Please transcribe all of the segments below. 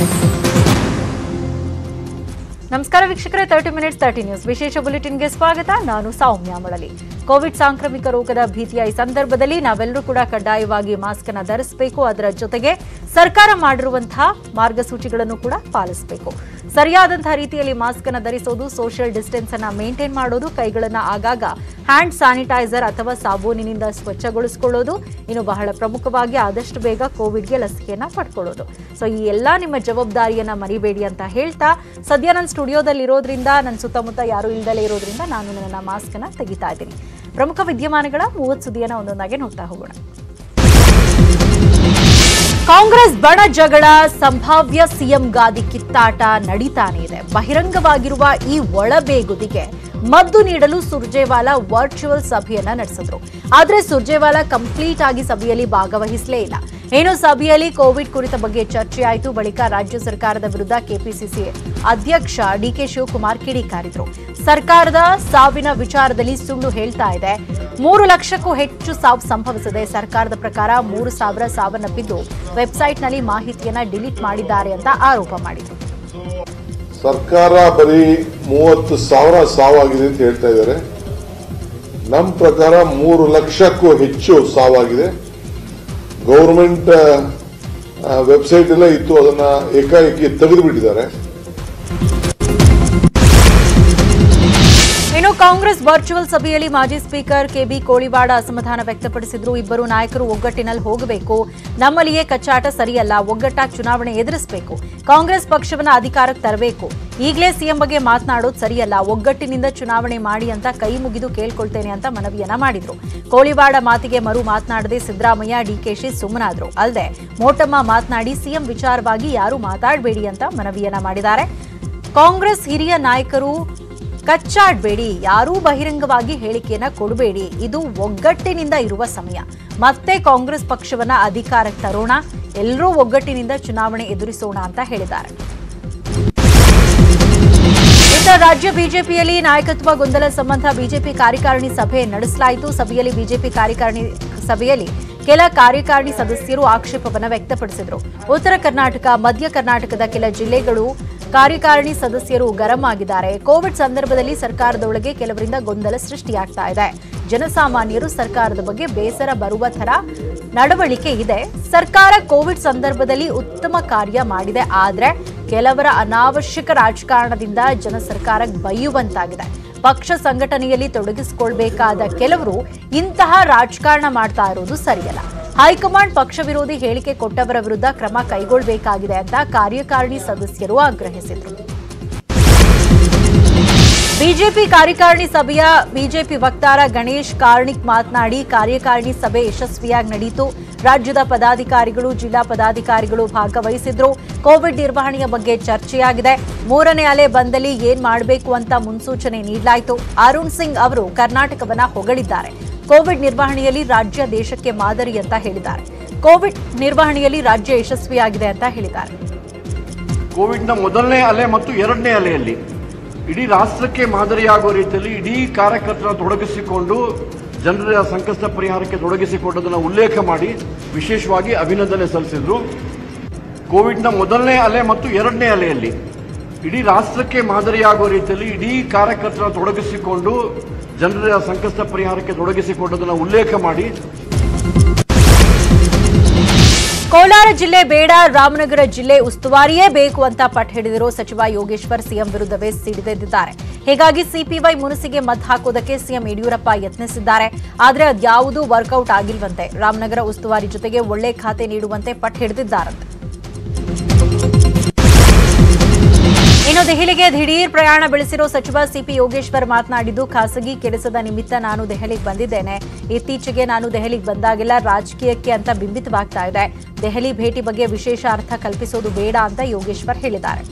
ನಮಸ್ಕಾರ ವೀಕ್ಷಕರೇ thirty minutes thirty news ವಿಶೇಷ ಬುಲೆಟಿನ್ಗೆ ಸ್ವಾಗತ ನಾನು ಸೌಮ್ಯ ಮಳಲಿ ಕೋವಿಡ್ ಸಾಂಕ್ರಾಮಿಕ ರೋಗದ ಭೀತಿಯ ಈ ಸಂದರ್ಭದಲ್ಲಿ ನಾವೆಲ್ಲರೂ ಕೂಡ ಕಡ್ಡಾಯವಾಗಿ ಮಾಸ್ಕ್ ಅನ್ನು ಧರಿಸಬೇಕು ಅದರ ಜೊತೆಗೆ ಸರ್ಕಾರ ಮಾಡಿರುವಂತಹ ಮಾರ್ಗಸೂಚಿಗಳನ್ನು ಕೂಡ ಪಾಲಿಸಬೇಕು ಸರಿಯಾದಂತಹ ರೀತಿಯಲ್ಲಿ ಮಾಸ್ಕ್ ಅನ್ನು ಧರಿಸೋದು ಸೋಷಿಯಲ್ ಡಿಸ್ಟೆನ್ಸ್ ಅನ್ನ ಮೇಂಟೈನ್ ಮಾಡೋದು ಕೈಗಳನ್ನ ಆಗಾಗ ಹ್ಯಾಂಡ್ ಸ್ಯಾನಿಟೈಸರ್ ಅಥವಾ ಸಾಬೂನಿನಿಂದ ಸ್ವಚ್ಛಗೊಳಿಸಿಕೊಳ್ಳೋದು ಇನ್ನು ಬಹಳ ಪ್ರಮುಖವಾಗಿ ಆದಷ್ಟು ಬೇಗ ಕೋವಿಡ್ಗೆ ಲಸಿಕೆಯನ್ನ ಪಡ್ಕೊಳ್ಳೋದು ಸೊ ಈ ಎಲ್ಲ ನಿಮ್ಮ ಜವಾಬ್ದಾರಿಯನ್ನ ಮರಿಬೇಡಿ ಅಂತ ಹೇಳ್ತಾ ಸದ್ಯ ನನ್ನ ಸ್ಟುಡಿಯೋದಲ್ಲಿ ಇರೋದ್ರಿಂದ ನನ್ನ ಸುತ್ತಮುತ್ತ ಯಾರು ಇಲ್ದಲೇ ಇರೋದ್ರಿಂದ ನಾನು ನನ್ನ ಮಾಸ್ಕ್ ಅನ್ನ ತೆಗಿತಾ ಇದ್ದೀನಿ ಪ್ರಮುಖ ವಿದ್ಯಮಾನಗಳ ಮೂವತ್ತು ಸುದ್ದಿಯನ್ನ ಒಂದೊಂದಾಗಿ ನೋಡ್ತಾ ಹೋಗೋಣ ಕಾಂಗ್ರೆಸ್ ಬಣ ಜಗಳ ಸಂಭಾವ್ಯ ಸಿಎಂ ಗಾದಿ ಕಿತ್ತಾಟ ನಡೀತಾನೆ ಇದೆ ಬಹಿರಂಗವಾಗಿರುವ ಈ ಒಳಬೇಗುದಿಗೆ ಮದ್ದು ನೀಡಲು ಸುರ್ಜೇವಾಲಾ ವರ್ಚುವಲ್ ಸಭೆಯನ್ನ ನಡೆಸಿದ್ರು ಆದ್ರೆ ಸುರ್ಜೇವಾಲಾ ಕಂಪ್ಲೀಟ್ ಆಗಿ ಸಭೆಯಲ್ಲಿ ಭಾಗವಹಿಸಲೇ ಇಲ್ಲ ಏನು ಸಭೆಯಲ್ಲಿ ಕೋವಿಡ್ ಕುರಿತ ಬಗ್ಗೆ ಚರ್ಚೆ ಆಯಿತು ಬಳಿಕ ರಾಜ್ಯ ಸರ್ಕಾರದ ವಿರುದ್ಧ ಕೆಪಿಸಿಸಿ ಅಧ್ಯಕ್ಷ ಡಿಕೆ ಶಿವಕುಮಾರ್ ಕಿಡಿಕಾರಿದ್ರು ಸರ್ಕಾರದ ಸಾವಿನ ವಿಚಾರದಲ್ಲಿ ಸುಳ್ಳು ಹೇಳ್ತಾ ಇದೆ ಮೂರು ಲಕ್ಷಕ್ಕೂ ಹೆಚ್ಚು ಸಾವು ಸಂಭವಿಸಿದೆ ಸರ್ಕಾರದ ಪ್ರಕಾರ ಮೂರು ಸಾವಿರ ಸಾವನ್ನಪ್ಪಿದ್ದು ವೆಬ್ಸೈಟ್ನಲ್ಲಿ ಮಾಹಿತಿಯನ್ನ ಡಿಲೀಟ್ ಮಾಡಿದ್ದಾರೆ ಅಂತ ಆರೋಪ ಮಾಡಿದ್ರು ಸರ್ಕಾರ ಬರೀ ಮೂವತ್ತು ಸಾವಿರ ಸಾವಾಗಿದೆ ಅಂತ ಹೇಳ್ತಾ ಇದ್ದಾರೆ ನಮ್ಮ ಪ್ರಕಾರ ಮೂರು ಲಕ್ಷಕ್ಕೂ ಹೆಚ್ಚು ಸಾವಾಗಿದೆ ಗೌರ್ಮೆಂಟ್ ವೆಬ್ಸೈಟ್ ಎಲ್ಲ ಇತ್ತು ಅದನ್ನ ಏಕಾಏಕಿ ತೆಗೆದುಬಿಟ್ಟಿದ್ದಾರೆ ಇನ್ನು ಕಾಂಗ್ರೆಸ್ ವರ್ಚುವಲ್ ಸಭೆಯಲ್ಲಿ ಮಾಜಿ ಸ್ಪೀಕರ್ ಕೆಬಿ ಕೋಳಿವಾಡ ಅಸಮಾಧಾನ ವ್ಯಕ್ತಪಡಿಸಿದ್ರು ಇಬ್ಬರು ನಾಯಕರು ಒಗ್ಗಟ್ಟಿನಲ್ಲಿ ಹೋಗಬೇಕು ನಮ್ಮಲ್ಲಿಯೇ ಕಚ್ಚಾಟ ಸರಿಯಲ್ಲ ಒಗ್ಗಟ್ಟಾಗಿ ಚುನಾವಣೆ ಎದುರಿಸಬೇಕು ಕಾಂಗ್ರೆಸ್ ಪಕ್ಷವನ್ನ ಅಧಿಕಾರಕ್ಕೆ ತರಬೇಕು ಈಗಲೇ ಸಿಎಂ ಬಗ್ಗೆ ಮಾತನಾಡೋದು ಸರಿಯಲ್ಲ ಒಗ್ಗಟ್ಟಿನಿಂದ ಚುನಾವಣೆ ಮಾಡಿ ಅಂತ ಕೈ ಮುಗಿದು ಕೇಳ್ಕೊಳ್ತೇನೆ ಅಂತ ಮನವಿಯನ್ನ ಮಾಡಿದ್ರು ಕೋಳಿವಾಡ ಮಾತಿಗೆ ಮರು ಮಾತನಾಡದೆ ಸಿದ್ದರಾಮಯ್ಯ ಡಿಕೆಶಿ ಸುಮ್ಮನಾದ್ರು ಅಲ್ಲದೆ ಮೋಟಮ್ಮ ಮಾತನಾಡಿ ಸಿಎಂ ವಿಚಾರವಾಗಿ ಯಾರು ಮಾತಾಡಬೇಡಿ ಅಂತ ಮನವಿಯನ್ನ ಮಾಡಿದ್ದಾರೆ ಕಾಂಗ್ರೆಸ್ ಹಿರಿಯ ನಾಯಕರು ಕಚ್ಚಾಡ್ಬೇಡಿ ಯಾರೂ ಬಹಿರಂಗವಾಗಿ ಹೇಳಿಕೆಯನ್ನ ಕೊಡಬೇಡಿ ಇದು ಒಗ್ಗಟ್ಟಿನಿಂದ ಇರುವ ಸಮಯ ಮತ್ತೆ ಕಾಂಗ್ರೆಸ್ ಪಕ್ಷವನ್ನ ಅಧಿಕಾರಕ್ಕೆ ತರೋಣ ಎಲ್ಲರೂ ಒಗ್ಗಟ್ಟಿನಿಂದ ಚುನಾವಣೆ ಎದುರಿಸೋಣ ಅಂತ ಹೇಳಿದ್ದಾರೆ ಇತ್ತ ರಾಜ್ಯ ಬಿಜೆಪಿಯಲ್ಲಿ ನಾಯಕತ್ವ ಗೊಂದಲ ಸಂಬಂಧ ಬಿಜೆಪಿ ಕಾರ್ಯಕಾರಿಣಿ ಸಭೆ ನಡೆಸಲಾಯಿತು ಸಭೆಯಲ್ಲಿ ಬಿಜೆಪಿ ಕಾರ್ಯಕಾರಿಣಿ ಸಭೆಯಲ್ಲಿ ಕೆಲ ಕಾರ್ಯಕಾರಿಣಿ ಸದಸ್ಯರು ಆಕ್ಷೇಪವನ್ನು ವ್ಯಕ್ತಪಡಿಸಿದರು ಉತ್ತರ ಕರ್ನಾಟಕ ಮಧ್ಯ ಕರ್ನಾಟಕದ ಕೆಲ ಜಿಲ್ಲೆಗಳು ಕಾರ್ಯಕಾರಿಣಿ ಸದಸ್ಯರು ಗರಂ ಆಗಿದ್ದಾರೆ ಕೋವಿಡ್ ಸಂದರ್ಭದಲ್ಲಿ ಸರ್ಕಾರದೊಳಗೆ ಕೆಲವರಿಂದ ಗೊಂದಲ ಸೃಷ್ಟಿಯಾಗ್ತಾ ಇದೆ ಜನಸಾಮಾನ್ಯರು ಸರ್ಕಾರದ ಬಗ್ಗೆ ಬೇಸರ ಬರುವ ತರ ನಡವಳಿಕೆ ಇದೆ ಸರ್ಕಾರ ಕೋವಿಡ್ ಸಂದರ್ಭದಲ್ಲಿ ಉತ್ತಮ ಕಾರ್ಯ ಮಾಡಿದೆ ಆದ್ರೆ ಕೆಲವರ ಅನಾವಶ್ಯಕ ರಾಜಕಾರಣದಿಂದ ಜನ ಸರ್ಕಾರಕ್ಕೆ ಬೈಯುವಂತಾಗಿದೆ ಪಕ್ಷ ಸಂಘಟನೆಯಲ್ಲಿ ತೊಡಗಿಸಿಕೊಳ್ಬೇಕಾದ ಕೆಲವರು ಇಂತಹ ರಾಜಕಾರಣ ಮಾಡ್ತಾ ಇರೋದು ಸರಿಯಲ್ಲ ಹೈಕಮಾಂಡ್ ಪಕ್ಷ ವಿರೋಧಿ ಹೇಳಿಕೆ ಕೊಟ್ಟವರ ವಿರುದ್ಧ ಕ್ರಮ ಕೈಗೊಳ್ಳಬೇಕಾಗಿದೆ ಅಂತ ಕಾರ್ಯಕಾರಿಣಿ ಸದಸ್ಯರು ಆಗ್ರಹಿಸಿದರು ಬಿಜೆಪಿ ಕಾರ್ಯಕಾರಿಣಿ ಸಭೆಯ ಬಿಜೆಪಿ ವಕ್ತಾರ ಗಣೇಶ್ ಕಾರ್ಣಿಕ್ ಮಾತನಾಡಿ ಕಾರ್ಯಕಾರಿಣಿ ಸಭೆ ಯಶಸ್ವಿಯಾಗಿ ನಡೆಯಿತು ರಾಜ್ಯದ ಪದಾಧಿಕಾರಿಗಳು ಜಿಲ್ಲಾ ಪದಾಧಿಕಾರಿಗಳು ಭಾಗವಹಿಸಿದ್ರು ಕೋವಿಡ್ ನಿರ್ವಹಣೆಯ ಬಗ್ಗೆ ಚರ್ಚೆಯಾಗಿದೆ ಮೂರನೇ ಅಲೆ ಬಂದಲ್ಲಿ ಏನ್ ಮಾಡಬೇಕು ಅಂತ ಮುನ್ಸೂಚನೆ ನೀಡಲಾಯಿತು ಅರುಣ್ ಸಿಂಗ್ ಅವರು ಕರ್ನಾಟಕವನ್ನ ಹೊಗಳಿದ್ದಾರೆ ಕೋವಿಡ್ ನಿರ್ವಹಣೆಯಲ್ಲಿ ರಾಜ್ಯ ದೇಶಕ್ಕೆ ಮಾದರಿ ಅಂತ ಹೇಳಿದ್ದಾರೆ ಕೋವಿಡ್ ನಿರ್ವಹಣೆಯಲ್ಲಿ ರಾಜ್ಯ ಯಶಸ್ವಿಯಾಗಿದೆ ಅಂತ ಹೇಳಿದ್ದಾರೆ ಕೋವಿಡ್ನ ಮೊದಲನೇ ಅಲೆ ಮತ್ತು ಎರಡನೇ ಅಲೆಯಲ್ಲಿ ಇಡೀ ರಾಷ್ಟ್ರಕ್ಕೆ ಮಾದರಿಯಾಗುವ ರೀತಿಯಲ್ಲಿ ಇಡೀ ಕಾರ್ಯಕರ್ತರ ತೊಡಗಿಸಿಕೊಂಡು ಜನರ ಸಂಕಷ್ಟ ಪರಿಹಾರಕ್ಕೆ ತೊಡಗಿಸಿಕೊಂಡದನ್ನು ಉಲ್ಲೇಖ ಮಾಡಿ ವಿಶೇಷವಾಗಿ ಅಭಿನಂದನೆ ಸಲ್ಲಿಸಿದ್ರು ಕೋವಿಡ್ನ ಮೊದಲನೇ ಅಲೆ ಮತ್ತು ಎರಡನೇ ಅಲೆಯಲ್ಲಿ ಇಡೀ ರಾಷ್ಟ್ರಕ್ಕೆ ಮಾದರಿಯಾಗುವ ರೀತಿಯಲ್ಲಿ ಇಡೀ ಕಾರ್ಯಕರ್ತರ ತೊಡಗಿಸಿಕೊಂಡು ಜನರ ಸಂಕಷ್ಟ ಪರಿಹಾರಕ್ಕೆ ತೊಡಗಿಸಿಕೊಂಡದನ್ನು ಉಲ್ಲೇಖ ಮಾಡಿ ಕೋಲಾರ ಜಿಲ್ಲೆ ಬೇಡ ರಾಮನಗರ ಜಿಲ್ಲೆ ಉಸ್ತುವಾರಿಯೇ ಬೇಕು ಅಂತ ಪಟ್ಟು ಹಿಡಿದಿರೋ ಸಚಿವ ಯೋಗೇಶ್ವರ್ ಸಿಎಂ ವಿರುದ್ಧವೇ ಸಿಡಿದೆದ್ದಿದ್ದಾರೆ ಹೀಗಾಗಿ ಸಿಪಿವೈ ಮುನಸಿಗೆ ಮದ್ದು ಹಾಕೋದಕ್ಕೆ ಸಿಎಂ ಯಡಿಯೂರಪ್ಪ ಯತ್ನಿಸಿದ್ದಾರೆ ಆದರೆ ಅದ್ಯಾವುದೂ ವರ್ಕೌಟ್ ಆಗಿಲ್ವಂತೆ ರಾಮನಗರ ಉಸ್ತುವಾರಿ ಜೊತೆಗೆ ಒಳ್ಳೆ ಖಾತೆ ನೀಡುವಂತೆ ಪಟ್ಟು ಹಿಡಿದಿದ್ದಾರಂತೆ ಇನ್ನು ದೆಹಲಿಗೆ ದಿಢೀರ್ ಪ್ರಯಾಣ ಬೆಳೆಸಿರೋ ಸಚಿವ ಸಿಪಿ ಯೋಗೇಶ್ವರ್ ಮಾತನಾಡಿದ್ದು ಖಾಸಗಿ ಕೆಲಸದ ನಿಮಿತ್ತ ನಾನು ದೆಹಲಿಗೆ ಬಂದಿದ್ದೇನೆ ಇತ್ತೀಚೆಗೆ ನಾನು ದೆಹಲಿಗೆ ಬಂದಾಗೆಲ್ಲ ರಾಜಕೀಯಕ್ಕೆ ಅಂತ ಬಿಂಬಿತವಾಗ್ತಾ ಇದೆ ದೆಹಲಿ ಭೇಟಿ ಬಗ್ಗೆ ವಿಶೇಷ ಅರ್ಥ ಕಲ್ಪಿಸೋದು ಬೇಡ ಅಂತ ಯೋಗೇಶ್ವರ್ ಹೇಳಿದ್ದಾರೆ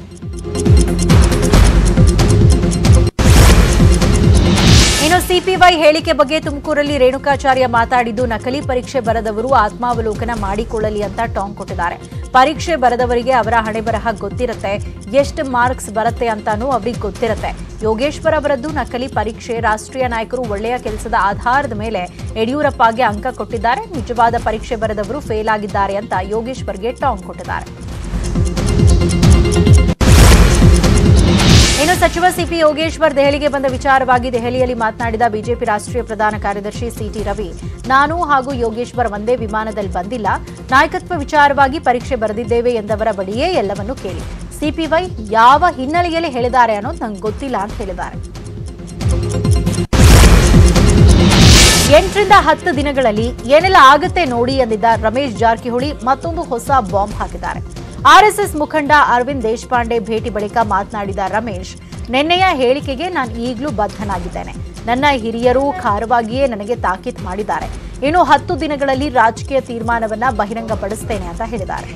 ಇನ್ನು ಸಿಪಿವೈ ಹೇಳಿಕೆ ಬಗ್ಗೆ ತುಮಕೂರಲ್ಲಿ ರೇಣುಕಾಚಾರ್ಯ ಮಾತಾಡಿದ್ದು ನಕಲಿ ಪರೀಕ್ಷೆ ಬರೆದವರು ಆತ್ಮಾವಲೋಕನ ಮಾಡಿಕೊಳ್ಳಲಿ ಅಂತ ಟಾಂಗ್ ಕೊಟ್ಟಿದ್ದಾರೆ ಪರೀಕ್ಷೆ ಬರೆದವರಿಗೆ ಅವರ ಹಣೆ ಬರಹ ಗೊತ್ತಿರುತ್ತೆ ಎಷ್ಟು ಮಾರ್ಕ್ಸ್ ಬರುತ್ತೆ ಅಂತಾನೂ ಅವ್ರಿಗೆ ಗೊತ್ತಿರುತ್ತೆ ಯೋಗೇಶ್ವರ್ ಅವರದ್ದು ನಕಲಿ ಪರೀಕ್ಷೆ ರಾಷ್ಟ್ರೀಯ ನಾಯಕರು ಒಳ್ಳೆಯ ಕೆಲಸದ ಆಧಾರದ ಮೇಲೆ ಯಡಿಯೂರಪ್ಪಗೆ ಅಂಕ ಕೊಟ್ಟಿದ್ದಾರೆ ನಿಜವಾದ ಪರೀಕ್ಷೆ ಬರೆದವರು ಫೇಲ್ ಆಗಿದ್ದಾರೆ ಅಂತ ಯೋಗೇಶ್ವರ್ಗೆ ಟಾಂಗ್ ಕೊಟ್ಟಿದ್ದಾರೆ ಇನ್ನು ಸಚಿವ ಸಿಪಿ ಯೋಗೇಶ್ವರ್ ದೆಹಲಿಗೆ ಬಂದ ವಿಚಾರವಾಗಿ ದೆಹಲಿಯಲ್ಲಿ ಮಾತನಾಡಿದ ಬಿಜೆಪಿ ರಾಷ್ಟ್ರೀಯ ಪ್ರಧಾನ ಕಾರ್ಯದರ್ಶಿ ಸಿಟಿ ರವಿ ನಾನು ಹಾಗೂ ಯೋಗೇಶ್ವರ್ ಒಂದೇ ವಿಮಾನದಲ್ಲಿ ಬಂದಿಲ್ಲ ನಾಯಕತ್ವ ವಿಚಾರವಾಗಿ ಪರೀಕ್ಷೆ ಬರೆದಿದ್ದೇವೆ ಎಂದವರ ಬಳಿಯೇ ಎಲ್ಲವನ್ನೂ ಕೇಳಿ ಸಿಪಿವೈ ಯಾವ ಹಿನ್ನೆಲೆಯಲ್ಲಿ ಹೇಳಿದ್ದಾರೆ ಅನ್ನೋದು ನಂಗೆ ಗೊತ್ತಿಲ್ಲ ಅಂತ ಹೇಳಿದ್ದಾರೆ ಎಂಟರಿಂದ ಹತ್ತು ದಿನಗಳಲ್ಲಿ ಏನೆಲ್ಲ ಆಗುತ್ತೆ ನೋಡಿ ಎಂದಿದ್ದ ರಮೇಶ್ ಜಾರಕಿಹೊಳಿ ಮತ್ತೊಂದು ಹೊಸ ಬಾಂಬ್ ಹಾಕಿದ್ದಾರೆ ಆರ್ಎಸ್ಎಸ್ ಮುಖಂಡ ಅರವಿಂದ್ ದೇಶಪಾಂಡೆ ಭೇಟಿ ಬಳಿಕ ಮಾತನಾಡಿದ ರಮೇಶ್ ನಿನ್ನೆಯ ಹೇಳಿಕೆಗೆ ನಾನು ಈಗಲೂ ಬದ್ಧನಾಗಿದ್ದೇನೆ ನನ್ನ ಹಿರಿಯರು ಖಾರವಾಗಿಯೇ ನನಗೆ ತಾಕೀತ್ ಮಾಡಿದ್ದಾರೆ ಇನ್ನು ಹತ್ತು ದಿನಗಳಲ್ಲಿ ರಾಜಕೀಯ ತೀರ್ಮಾನವನ್ನ ಬಹಿರಂಗಪಡಿಸ್ತೇನೆ ಅಂತ ಹೇಳಿದ್ದಾರೆ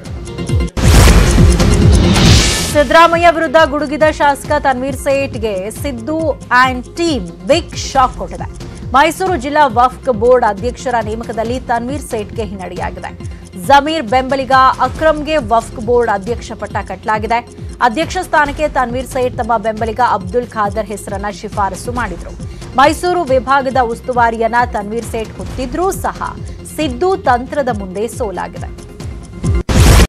ಸಿದ್ದರಾಮಯ್ಯ ವಿರುದ್ಧ ಗುಡುಗಿದ ಶಾಸಕ ತನ್ವೀರ್ ಸೇಠ್ಗೆ Siddu and team big shock ಕೊಟ್ಟಿದೆ ಮೈಸೂರು ಜಿಲ್ಲಾ ವಫ್ಕ್ ಬೋರ್ಡ್ ಅಧ್ಯಕ್ಷರ ನೇಮಕದಲ್ಲಿ ತನ್ವೀರ್ ಸೇಠ್ಗೆ ಹಿನ್ನಡೆಯಾಗಿದೆ ಜಮೀರ್ ಬೆಂಬಲಿಗ ಅಕ್ರಮ್ಗೆ ವಫ್ಕ್ ಬೋರ್ಡ್ ಅಧ್ಯಕ್ಷ ಪಟ್ಟ ಕಟ್ಟಲಾಗಿದೆ ಅಧ್ಯಕ್ಷ ಸ್ಥಾನಕ್ಕೆ ತನ್ವೀರ್ ಸೇಠ್ ತಮ್ಮ ಬೆಂಬಲಿಗ ಅಬ್ದುಲ್ ಖಾದರ್ ಹೆಸರನ್ನ ಶಿಫಾರಸು ಮಾಡಿದ್ರು ಮೈಸೂರು ವಿಭಾಗದ ಉಸ್ತುವಾರಿಯನ್ನ ತನ್ವೀರ್ ಸೇಠ್ ಹೊತ್ತಿದ್ರೂ ಸಹ ಸಿದ್ದು ತಂತ್ರದ ಮುಂದೆ ಸೋಲಾಗಿದೆ